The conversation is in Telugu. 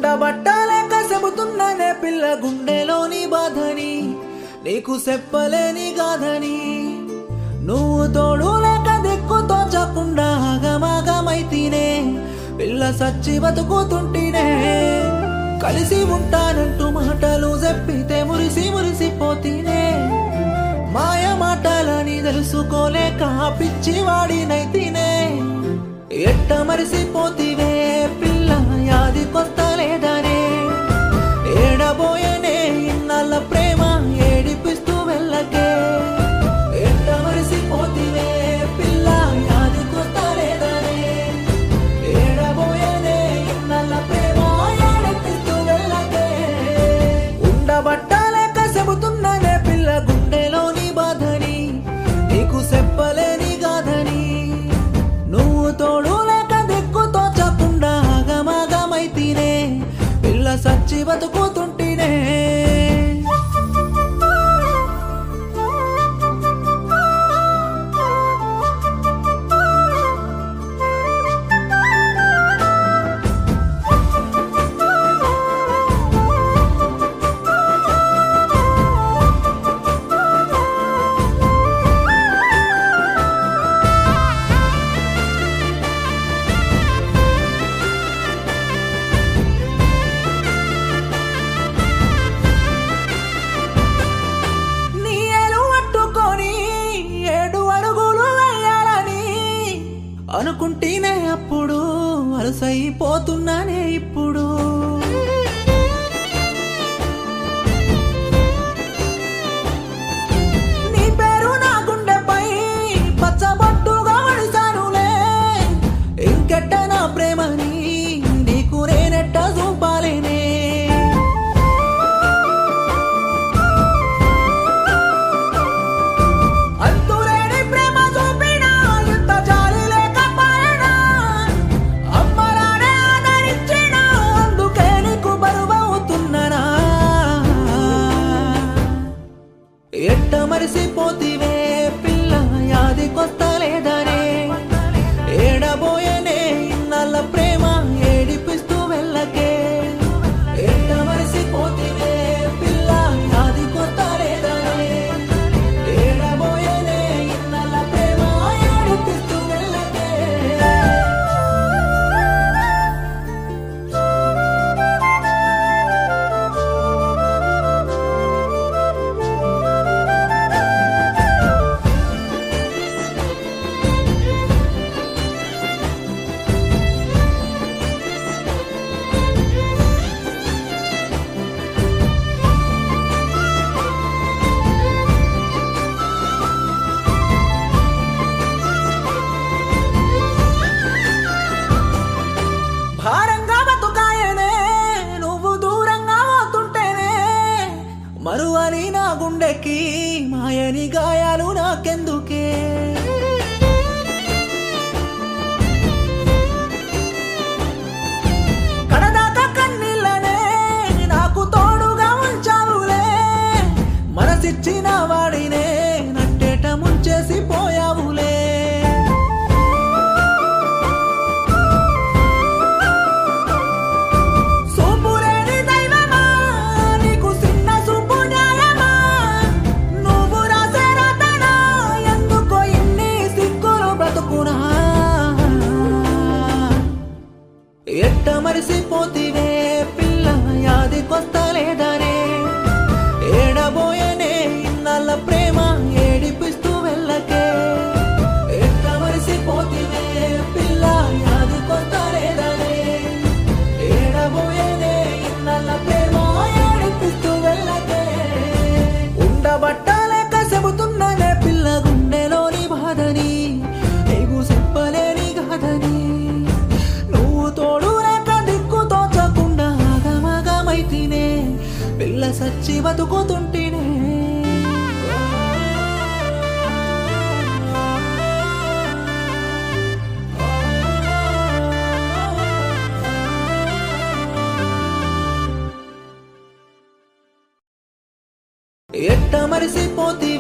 ఉండబట్టలేక చెబుతున్నానే పిల్ల గుండెలోని బాధని నీకు చెప్పలేని గాథని నువ్వు తోడు లేక దిక్కు తోచకుండా ఆగమాగమైతేనే పిల్ల సచ్చి బతుకుతుంటేనే కలిసి ఉంటానంటూ మాటలు చెప్పితే మురిసి మురిసిపోతీనే మాయ మాటలని తెలుసుకోలేక పిచ్చి వాడినైతేనే ఎట్ట మరిసిపోతివే పిల్ల యాది కొత్త లేదనే ఏడబోయనే ఇన్నాళ్ళ ప్రేమ ఏడిపిస్తూ వెళ్ళకే ఎట్ట మరిసిపోతివే పిల్ల యాది కొత్త లేదనే ఏడబోయనే ఇన్నాళ్ళ ప్రేమ ఏడిపిస్తూ వెళ్ళకే ఉండబట్టలేక చెబుతున్నానే పిల్ల గుండెలోని బాధని నీకు చెప్పలేని గాథని నువ్వు తోడు లేక దిక్కు తోచకుండా ఆగమాగమైతేనే పిల్ల సచ్చి బతుకుతుంటేనే నీ ఏలు పట్టుకొని ఏడు అడుగులు వేయాలని అనుకుంటేనే అప్పుడు అలసైపోతున్నానే ఇప్పుడు నీ పేరు నా గుండెపై పచ్చబొట్టుగా వడిసానులే ఇంకెట్ట నా ప్రేమని నీకు నేనెట్ట చూపాలేనే అంతులేని ప్రేమ చూపినా ఇంత జాలి లేకపోయినా అమ్మలానే ఆదరించిన అందుకే నీకు బరువవుతున్ననా ఎట్ట మరిసిపోతివే పిల్ల యాది కొత్త లేదనే ఏడబోయనే ఇన్నాళ్ళ ప్రేమ ఏడిపిస్తూ వెళ్ళకే ఎట్ట మరిసిపోతివే పిల్ల యాది కొత్త లేదనే ఏడబోయనే ఇన్నాళ్ళ ప్రేమ ఏడిపిస్తూ వెళ్ళకే భారంగా బతుకాయనే నువ్వు దూరంగా పోతుంటేనే మరువని నా గుండెకి మాయని గాయాలు నాకెందుకే కడదాకా కన్నీళ్ళనే నాకు తోడుగా ఉంచావులే మనసిచ్చిన వాడినే నట్టేట ముంచేసి పోయావులే సూపులేని దైవమా నీకు చిన్న సూపు న్యాయమా నువ్వు రాసే రాతనా ఎందుకో ఇన్ని సిగ్గులు బ్రతుకునా ఎట్ట మరిసిపోతివే పిల్ల యాది కొత్త లేదనే ఏడబోయనే ఇన్నాళ్ళ ప్రేమ ఏడిపిస్తూ వెళ్ళకే ఎట్ట మరిసిపోతివే పిల్ల యాది కొత్త లేదనే ఏడబోయనే ఇన్నాళ్ళ ప్రేమ ఏడిపిస్తూ వెళ్ళకే ఉండబట్టలేక చెబుతున్నానే పిల్ల గుండెలోని బాధని నీకు చెప్పలేని గాథని నువ్వు తోడు లేక దిక్కు తోచకుండా ఆగమాగమైతేనే పిల్ల సచ్చి బతుకుతుంటేనే ఎట్ట మరిసిపోతి